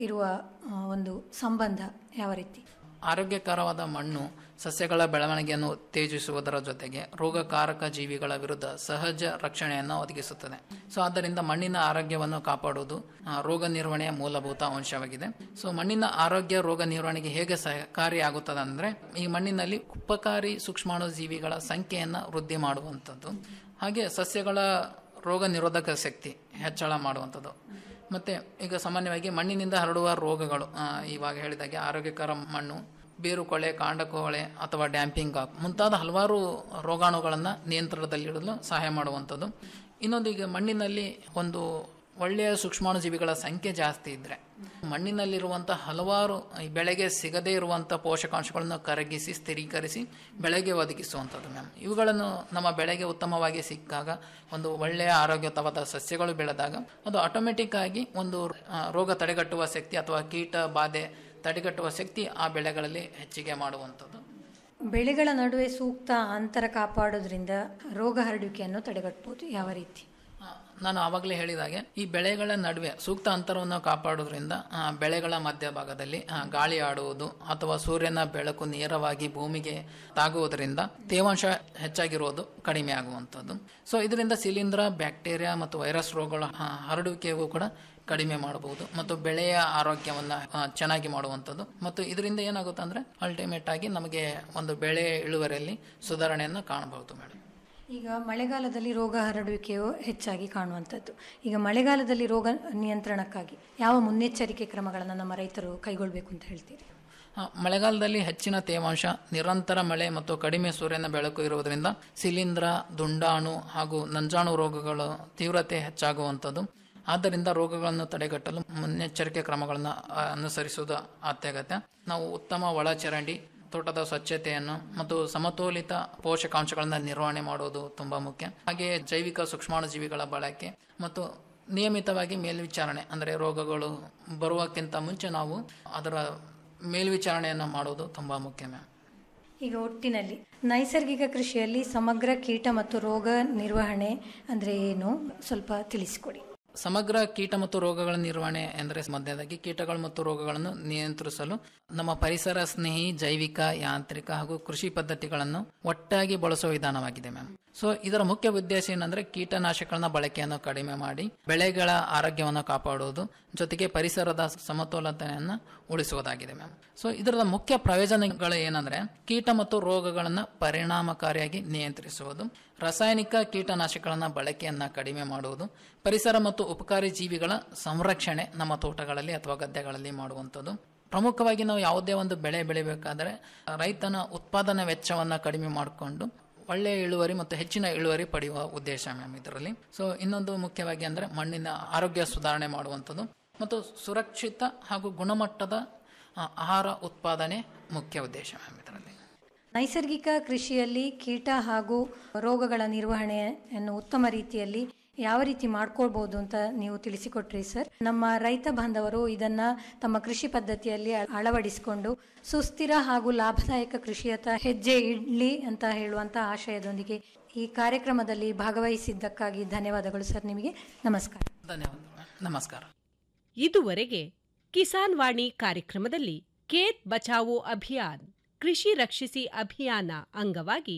ಇರುವ ಆ, ಒಂದು ಸಂಬಂಧ ಯಾವ ರೀತಿ ಆರೋಗ್ಯಕರವಾದ ಮಣ್ಣು ಸಸ್ಯಗಳ ಬೆಳವಣಿಗೆಯನ್ನು ಉತ್ತೇಜಿಸುವುದರ ಜೊತೆಗೆ ರೋಗಕಾರಕ ಜೀವಿಗಳ ವಿರುದ್ಧ ಸಹಜ ರಕ್ಷಣೆಯನ್ನು ಒದಗಿಸುತ್ತದೆ ಸೊ ಆದ್ದರಿಂದ ಮಣ್ಣಿನ ಆರೋಗ್ಯವನ್ನು ಕಾಪಾಡುವುದು ಆ, ರೋಗ ನಿರ್ವಹಣೆಯ ಮೂಲಭೂತ ಅಂಶವಾಗಿದೆ ಸೊ ಮಣ್ಣಿನ ಆರೋಗ್ಯ ರೋಗ ನಿರ್ವಹಣೆಗೆ ಹೇಗೆ ಸಹಕಾರಿಯಾಗುತ್ತದೆ ಅಂದರೆ ಈ ಮಣ್ಣಿನಲ್ಲಿ ಉಪಕಾರಿ ಸೂಕ್ಷ್ಮಾಣು ಜೀವಿಗಳ ಸಂಖ್ಯೆಯನ್ನು ವೃದ್ಧಿ ಮಾಡುವಂಥದ್ದು ಹಾಗೆ ಸಸ್ಯಗಳ ರೋಗ ನಿರೋಧಕ ಶಕ್ತಿ ಹೆಚ್ಚಳ ಮಾಡುವಂಥದ್ದು ಮತ್ತೆ ಈಗ ಸಾಮಾನ್ಯವಾಗಿ ಮಣ್ಣಿನಿಂದ ಹರಡುವ ರೋಗಗಳು ಆ, ಇವಾಗ ಹೇಳಿದಾಗೆ ಆರೋಗ್ಯಕರ ಮಣ್ಣು ಬೇರುಕೊಳೆ ಕಾಂಡಕೊಳೆ ಅಥವಾ ಡ್ಯಾಂಪಿಂಗ್ ಕಾಕ್ ಮುಂತಾದ ಹಲವಾರು ರೋಗಾಣುಗಳನ್ನು ನಿಯಂತ್ರಣದಲ್ಲಿಡಲು ಸಹಾಯ ಮಾಡುವಂಥದ್ದು ಇನ್ನೊಂದು ಈಗ ಮಣ್ಣಿನಲ್ಲಿ ಒಂದು ಒಳ್ಳೆಯ ಸೂಕ್ಷ್ಮಾಣುಜೀವಿಗಳ ಸಂಖ್ಯೆ ಜಾಸ್ತಿ ಇದ್ದರೆ ಮಣ್ಣಿನಲ್ಲಿರುವಂಥ ಹಲವಾರು ಈ ಬೆಳೆಗೆ ಸಿಗದೇ ಇರುವಂಥ ಪೋಷಕಾಂಶಗಳನ್ನು ಕರಗಿಸಿ ಸ್ಥಿರೀಕರಿಸಿ ಬೆಳೆಗೆ ಒದಗಿಸುವಂಥದ್ದು ಮ್ಯಾಮ್ ಇವುಗಳನ್ನು ನಮ್ಮ ಬೆಳೆಗೆ ಉತ್ತಮವಾಗಿ ಸಿಕ್ಕಾಗ ಒಂದು ಒಳ್ಳೆಯ ಆರೋಗ್ಯತವಾದ ಸಸ್ಯಗಳು ಬೆಳೆದಾಗ ಅದು ಆಟೋಮೆಟಿಕ್ ಆಗಿ ಒಂದು ಆ, ರೋಗ ತಡೆಗಟ್ಟುವ ಶಕ್ತಿ ಅಥವಾ ಕೀಟ ಬಾಧೆ ತಡೆಗಟ್ಟುವ ಶಕ್ತಿ ಆ ಬೆಳೆಗಳಲ್ಲಿ ಹೆಚ್ಚಿಗೆ ಮಾಡುವಂಥದ್ದು ಬೆಳೆಗಳ ನಡುವೆ ಸೂಕ್ತ ಅಂತರ ಕಾಪಾಡೋದ್ರಿಂದ ರೋಗ ಹರಡುವಿಕೆಯನ್ನು ತಡೆಗಟ್ಟಬಹುದು ಯಾವ ರೀತಿ ಆ, ನಾನು ಆವಾಗಲೇ ಹೇಳಿದಾಗೆ ಈ ಬೆಳೆಗಳ ನಡುವೆ ಸೂಕ್ತ ಅಂತರವನ್ನು ಕಾಪಾಡೋದ್ರಿಂದ ಆ, ಬೆಳೆಗಳ ಮಧ್ಯಭಾಗದಲ್ಲಿ ಆ, ಗಾಳಿ ಆಡುವುದು ಅಥವಾ ಸೂರ್ಯನ ಬೆಳಕು ನೇರವಾಗಿ ಭೂಮಿಗೆ ತಾಗುವುದರಿಂದ ತೇವಾಂಶ ಹೆಚ್ಚಾಗಿರುವುದು ಕಡಿಮೆ ಆಗುವಂಥದ್ದು ಸೊ ಇದರಿಂದ ಶಿಲೀಂಧ್ರ ಬ್ಯಾಕ್ಟೀರಿಯಾ ಮತ್ತು ವೈರಸ್ ರೋಗಗಳ ಆ, ಹರಡುವಿಕೆಯೂ ಕೂಡ ಕಡಿಮೆ ಮಾಡಬಹುದು ಮತ್ತು ಬೆಳೆಯ ಆರೋಗ್ಯವನ್ನು ಚೆನ್ನಾಗಿ ಮಾಡುವಂಥದ್ದು ಮತ್ತು ಇದರಿಂದ ಏನಾಗುತ್ತೆ ಅಂದರೆ ಅಲ್ಟಿಮೇಟ್ ಆಗಿ ನಮಗೆ ಒಂದು ಬೆಳೆ ಇಳುವರಿಯಲ್ಲಿ ಸುಧಾರಣೆಯನ್ನು ಕಾಣಬಹುದು ಮೇಡಮ್ ಈಗ ಮಳೆಗಾಲದಲ್ಲಿ ರೋಗ ಹರಡುವಿಕೆಯು ಹೆಚ್ಚಾಗಿ ಕಾಣುವಂಥದ್ದು ಈಗ ಮಳೆಗಾಲದಲ್ಲಿ ರೋಗ ನಿಯಂತ್ರಣಕ್ಕಾಗಿ ಯಾವ ಮುನ್ನೆಚ್ಚರಿಕೆ ಕ್ರಮಗಳನ್ನು ನಮ್ಮ ರೈತರು ಕೈಗೊಳ್ಳಬೇಕು ಅಂತ ಹೇಳ್ತೀರಿ ಆ, ಮಳೆಗಾಲದಲ್ಲಿ ಹೆಚ್ಚಿನ ತೇವಾಂಶ ನಿರಂತರ ಮಳೆ ಮತ್ತು ಕಡಿಮೆ ಸೂರ್ಯನ ಬೆಳಕು ಇರುವುದರಿಂದ ಶಿಲೀಂಧ್ರ ದುಂಡಾಣು ಹಾಗೂ ನಂಜಾಣು ರೋಗಗಳ ತೀವ್ರತೆ ಹೆಚ್ಚಾಗುವಂಥದ್ದು ಆದ್ದರಿಂದ ರೋಗಗಳನ್ನು ತಡೆಗಟ್ಟಲು ಮುನ್ನೆಚ್ಚರಿಕೆ ಕ್ರಮಗಳನ್ನು ಆ, ಅನುಸರಿಸುವುದು ಅತ್ಯಗತ್ಯ ನಾವು ಉತ್ತಮ ಒಳಚರಂಡಿ ತೋಟದ ಸ್ವಚ್ಛತೆಯನ್ನು ಮತ್ತು ಸಮತೋಲಿತ ಪೋಷಕಾಂಶಗಳನ್ನು ನಿರ್ವಹಣೆ ಮಾಡುವುದು ತುಂಬ ಮುಖ್ಯ ಹಾಗೆಯೇ ಜೈವಿಕ ಸೂಕ್ಷ್ಮಾಣುಜೀವಿಗಳ ಬಳಕೆ ಮತ್ತು ನಿಯಮಿತವಾಗಿ ಮೇಲ್ವಿಚಾರಣೆ ಅಂದರೆ ರೋಗಗಳು ಬರುವಕ್ಕಿಂತ ಮುಂಚೆ ನಾವು ಅದರ ಮೇಲ್ವಿಚಾರಣೆಯನ್ನು ಮಾಡೋದು ತುಂಬ ಮುಖ್ಯ ಮ್ಯಾಮ್ ಈಗ ಒಟ್ಟಿನಲ್ಲಿ ನೈಸರ್ಗಿಕ ಕೃಷಿಯಲ್ಲಿ ಸಮಗ್ರ ಕೀಟ ಮತ್ತು ರೋಗ ನಿರ್ವಹಣೆ ಅಂದರೆ ಏನು ಸ್ವಲ್ಪ ತಿಳಿಸಿಕೊಡಿ ಸಮಗ್ರ ಕೀಟ ಮತ್ತು ರೋಗಗಳ ನಿರ್ವಹಣೆ ಎಂದರೆ ಮಧ್ಯದಾಗಿ ಕೀಟಗಳು ಮತ್ತು ರೋಗಗಳನ್ನು ನಿಯಂತ್ರಿಸಲು ನಮ್ಮ ಪರಿಸರ ಸ್ನೇಹಿ ಜೈವಿಕ ಯಾಂತ್ರಿಕ ಹಾಗೂ ಕೃಷಿ ಪದ್ಧತಿಗಳನ್ನು ಒಟ್ಟಾಗಿ ಬಳಸುವ ವಿಧಾನವಾಗಿದೆ ಮ್ಯಾಮ್ ಸೊ ಇದರ ಮುಖ್ಯ ಉದ್ದೇಶ ಏನಂದ್ರೆ ಕೀಟನಾಶಕಗಳನ್ನ ಬಳಕೆಯನ್ನು ಕಡಿಮೆ ಮಾಡಿ ಬೆಳೆಗಳ ಆರೋಗ್ಯವನ್ನು ಕಾಪಾಡುವುದು ಜೊತೆಗೆ ಪರಿಸರದ ಸಮತೋಲತೆಯನ್ನು ಉಳಿಸುವುದಾಗಿದೆ ಮ್ಯಾಮ್ ಸೊ ಇದರ ಮುಖ್ಯ ಪ್ರಯೋಜನಗಳು ಏನಂದ್ರೆ ಕೀಟ ಮತ್ತು ರೋಗಗಳನ್ನು ಪರಿಣಾಮಕಾರಿಯಾಗಿ ನಿಯಂತ್ರಿಸುವುದು ರಾಸಾಯನಿಕ ಕೀಟನಾಶಕಗಳನ್ನ ಬಳಕೆಯನ್ನ ಕಡಿಮೆ ಮಾಡುವುದು ಪರಿಸರ ಮತ್ತು ಉಪಕಾರಿ ಜೀವಿಗಳ ಸಂರಕ್ಷಣೆ ನಮ್ಮ ತೋಟಗಳಲ್ಲಿ ಅಥವಾ ಗದ್ದೆಗಳಲ್ಲಿ ಮಾಡುವಂಥದ್ದು ಪ್ರಮುಖವಾಗಿ ನಾವು ಯಾವುದೇ ಒಂದು ಬೆಳೆ ಬೆಳಿಬೇಕಾದ್ರೆ ರೈತನ ಉತ್ಪಾದನಾ ವೆಚ್ಚವನ್ನು ಕಡಿಮೆ ಮಾಡಿಕೊಂಡು ಒಳ್ಳೆಯ ಇಳುವರಿ ಮತ್ತು ಹೆಚ್ಚಿನ ಇಳುವರಿ ಪಡೆಯುವ ಉದ್ದೇಶ ಮ್ಯಾಮ್ ಇದರಲ್ಲಿ ಸೊ ಇನ್ನೊಂದು ಮುಖ್ಯವಾಗಿ ಅಂದರೆ ಮಣ್ಣಿನ ಆರೋಗ್ಯ ಸುಧಾರಣೆ ಮಾಡುವಂಥದ್ದು ಮತ್ತು ಸುರಕ್ಷಿತ ಹಾಗೂ ಗುಣಮಟ್ಟದ ಆ, ಆಹಾರ ಉತ್ಪಾದನೆ ಮುಖ್ಯ ಉದ್ದೇಶ ಮ್ಯಾಮ್ ಇದರಲ್ಲಿ ನೈಸರ್ಗಿಕ ಕೃಷಿಯಲ್ಲಿ ಕೀಟ ಹಾಗೂ ರೋಗಗಳ ನಿರ್ವಹಣೆಯನ್ನು ಉತ್ತಮ ರೀತಿಯಲ್ಲಿ ಯಾವ ರೀತಿ ಮಾಡ್ಕೊಳ್ಬಹುದು ಅಂತ ನೀವು ತಿಳಿಸಿಕೊಟ್ರಿ ಸರ್ ನಮ್ಮ ರೈತ ಬಾಂಧವರು ಇದನ್ನ ತಮ್ಮ ಕೃಷಿ ಪದ್ಧತಿಯಲ್ಲಿ ಅಳವಡಿಸಿಕೊಂಡು ಸುಸ್ಥಿರ ಹಾಗೂ ಲಾಭದಾಯಕ ಕೃಷಿಯತ್ತ ಹೆಜ್ಜೆ ಇಡ್ಲಿ ಅಂತ ಹೇಳುವಂತ ಆಶಯದೊಂದಿಗೆ ಈ ಕಾರ್ಯಕ್ರಮದಲ್ಲಿ ಭಾಗವಹಿಸಿದ್ದಕ್ಕಾಗಿ ಧನ್ಯವಾದಗಳು ಸರ್ ನಿಮಗೆ ನಮಸ್ಕಾರ ಧನ್ಯವಾದಗಳು ಮ್ಯಾಮ್. ನಮಸ್ಕಾರ ಇದುವರೆಗೆ ಕಿಸಾನ್ ವಾಣಿ ಕಾರ್ಯಕ್ರಮದಲ್ಲಿ ಖೇತ್ ಬಚಾವೋ ಅಭಿಯಾನ್ ಕೃಷಿ ರಕ್ಷಿಸಿ ಅಭಿಯಾನ ಅಂಗವಾಗಿ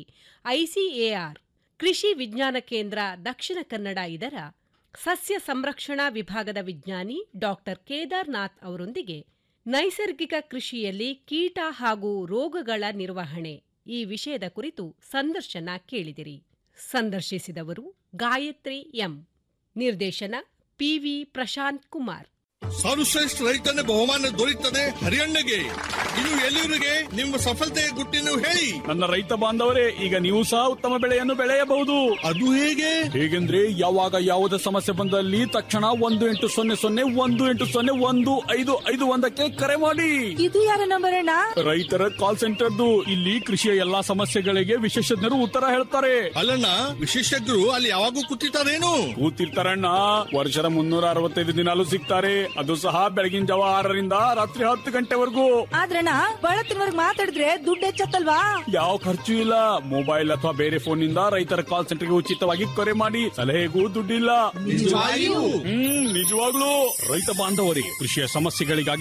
ಐಸಿಎಆರ್ ಕೃಷಿ ವಿಜ್ಞಾನ ಕೇಂದ್ರ ದಕ್ಷಿಣ ಕನ್ನಡ ಇದರ ಸಸ್ಯ ಸಂರಕ್ಷಣಾ ವಿಭಾಗದ ವಿಜ್ಞಾನಿ ಡಾಕ್ಟರ್ ಕೇದಾರ್ನಾಥ್ ಅವರೊಂದಿಗೆ ನೈಸರ್ಗಿಕ ಕೃಷಿಯಲ್ಲಿ ಕೀಟ ಹಾಗೂ ರೋಗಗಳ ನಿರ್ವಹಣೆ ಈ ವಿಷಯದ ಕುರಿತು ಸಂದರ್ಶನ ಕೇಳಿದಿರಿ ಸಂದರ್ಶಿಸಿದವರು ಗಾಯತ್ರಿ ಎಂ ನಿರ್ದೇಶನ ಪಿವಿ ಪ್ರಶಾಂತ್ ಕುಮಾರ್ ಸರ್ವಶ್ರೇಷ್ಠ ರೈತನ ಬಹುಮಾನ ದೊರೆಯುತ್ತದೆ ಹರಿಯಣ್ಣಗೆ ಇನ್ನು ಎಲ್ಲಿವರಿಗೆ ನಿಮ್ಮ ಸಫಲತೆಯ ಗುಟ್ಟಿನ ಹೇಳಿ ನನ್ನ ರೈತ ಬಾಂಧವರೇ ಈಗ ನೀವು ಸಹ ಉತ್ತಮ ಬೆಳೆಯನ್ನು ಬೆಳೆಯಬಹುದು ಅದು ಹೇಗೆ ಹೇಗೆಂದ್ರೆ ಯಾವಾಗ ಯಾವುದೇ ಸಮಸ್ಯೆ ಬಂದಲ್ಲಿ ತಕ್ಷಣ ಒಂದು ಎಂಟು ಸೊನ್ನೆ ಸೊನ್ನೆ ಒಂದು ಎಂಟು ಸೊನ್ನೆ ಒಂದು ಐದು ಐದು ಒಂದಕ್ಕೆ ಕರೆ ಮಾಡಿ ಇದು ಯಾರ ನಂಬರ್ ಅಣ್ಣ ರೈತರ ಕಾಲ್ ಸೆಂಟರ್ದು ಇಲ್ಲಿ ಕೃಷಿಯ ಎಲ್ಲಾ ಸಮಸ್ಯೆಗಳಿಗೆ ವಿಶೇಷಜ್ಞರು ಉತ್ತರ ಹೇಳ್ತಾರೆ ಅಲ್ಲಣ್ಣ ವಿಶೇಷಜ್ಞರು ಅಲ್ಲಿ ಯಾವಾಗೂ ಕೂತಿರ್ತಾರೇನು ಕೂತಿರ್ತಾರಣ್ಣ ವರ್ಷದ ಮುನ್ನೂರ ಅರವತ್ತೈದು ದಿನಾಲು ಸಿಗ್ತಾರೆ ಅದು ಸಹ ಬೆಳಗಿನ ಜಾವ ಆರರಿಂದ ರಾತ್ರಿ ಹತ್ತು ಗಂಟೆವರೆಗೂ ಆದ್ರಣ್ಣ ಬಹಳ ತಿನ್ವರ್ಗ್ ಮಾತಾಡಿದ್ರೆ ದುಡ್ಡು ಹೆಚ್ಚತ್ತಲ್ವಾ ಯಾವ ಖರ್ಚು ಇಲ್ಲ ಮೊಬೈಲ್ ಅಥವಾ ಬೇರೆ ಫೋನ್ ನಿಂದ ರೈತರ ಕಾಲ್ ಸೆಂಟರ್ಗೆ ಉಚಿತವಾಗಿ ಕರೆ ಮಾಡಿ ಸಲಹೆಗೂ ದುಡ್ಡಿಲ್ಲ ಹ್ಮ್ ನಿಜವಾಗ್ಲೂ ರೈತ ಬಾಂಧವರಿಗೆ ಕೃಷಿಯ ಸಮಸ್ಯೆಗಳಿಗಾಗಿ